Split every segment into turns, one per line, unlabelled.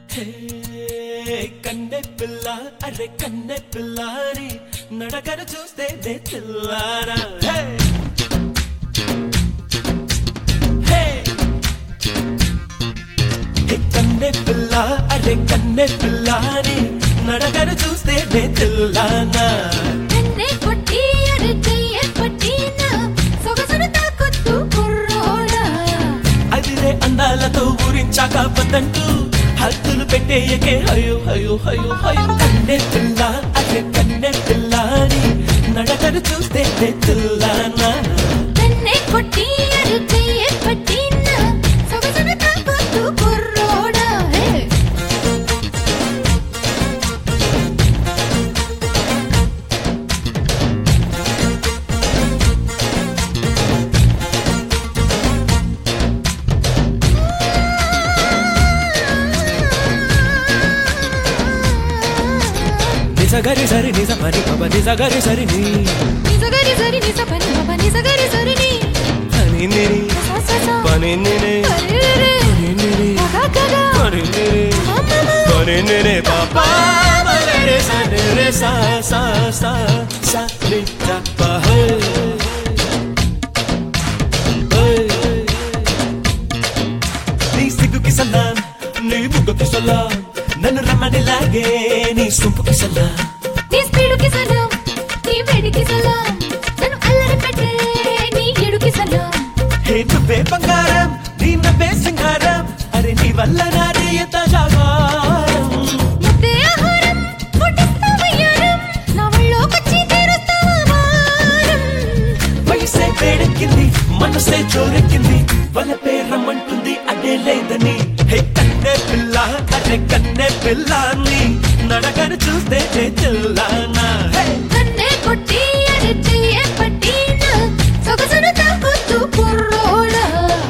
హే, కన్నె పిల్ల అరే కన్నె పిల్లారి నడకను చూస్తే నే తెల్లారా హే! హే! హే, కన్నె పిల్ల అరే కన్నె పిల్లారి నడకను చూస్తే నే తెల్లానా
నన్నే కొట్టి అరచెయ్య పట్టిన సొగసును తాకొద్దు కుర్రోడా
అదిరే అందాలతో ఊరించాక వద్దంటూ హద్దులు పెట్టేయకే హయో హయో హయో హయో కన్నె పిల్ల అరే కన్నె పిల్లాని నడకను చూస్తే తెల్లానా
నన్నే కొట్టి అరచెయ్య పట్టిన సొగసును తాకొద్దు కుర్రోడా హే
నిజగరి సరి నిజ పని పబ నిజగరి సరి నీ
నిజగరి సరి నిజ పని బాబా నిజగరి సరి ని
పని నిని
సా సా సా
పని నిని
అరే రే
పని నిని
కగా కగా
పని నిని
మమ్మ
పని నిని పాపా మరే సా రే సా సా సా సా ని జా పా హే హే. నీ సిగ్గుకి సలాం నీ బుగ్గకి సలాం నన్ను రమ్మని లాగే నీ సొంపుకి సలాం
నీ స్పీడుకి సలాం నీ వేడికి సలాం నన్ను అల్లరి పెట్టే నీ ఏడుకి సలాం
హే నువ్వే బంగారం నీ నవ్వే సింగారం అరే నీ వల్ల నాది ఎంత జాగారం
ముద్దే ఆహారం పుట్టిస్తావయ్యారం నా ఒళ్ళోకొచ్చి తీరుస్తావా వారం
వయసే వేడెక్కింది మనసే జోరెక్కింది వలపే రమ్మంటుంది అదే లేదని హే కన్నె పిల్ల అరే కన్నె పిల్ల నీ నడకను చూస్తే నే తెల్లానా హే
నన్నే కొట్టి అరచెయ్య పట్టిన సొగసును తాకొద్దు కుర్రోడా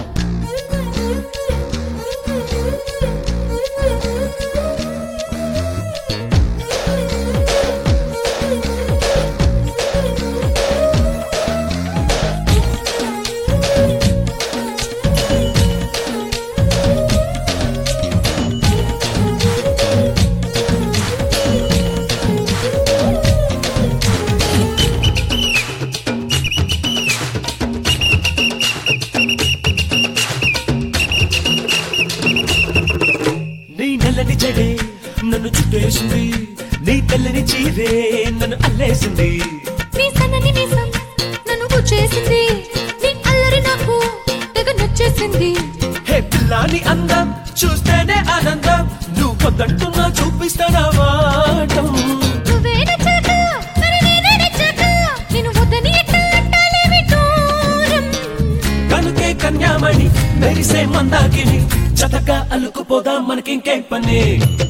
నీ నల్లని జడే నన్ను చుట్టేసింది నీ తెల్లని చీరే నన్ను అల్లేసింది
నీ సన్నని మీసం నన్ను గుచ్చేసింది నీ అల్లరి నాకు తెగ నచ్చేసింది
హే పిల్లాని అందం చూస్తేనే ఆనందం నువ్వు పొద్దంటున్నా చూపిస్తానా వాటం
నువ్వే నచ్చాక మరి నేనే నచ్చాక నేను వద్దని ఎట్లా అంటాలేమి దూరం
కనుకే కన్యామణి మెరిసే మందాకిని చతక అల్లుకుపోదాం మనకింకేం పని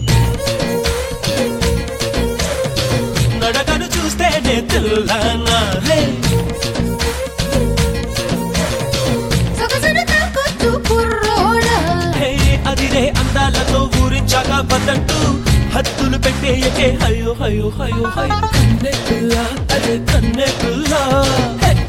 నడకను చూస్తేనే తెల్లానా హే
సొగసును తాకొద్దు కుర్రోడా
హే అదిరే అందాలతో ఊరించాక వద్దంటూ హద్దులు పెట్టేయకే హయో హయో హయో హయో కన్నె పిల్ల అదే కన్నె పిల్ల హే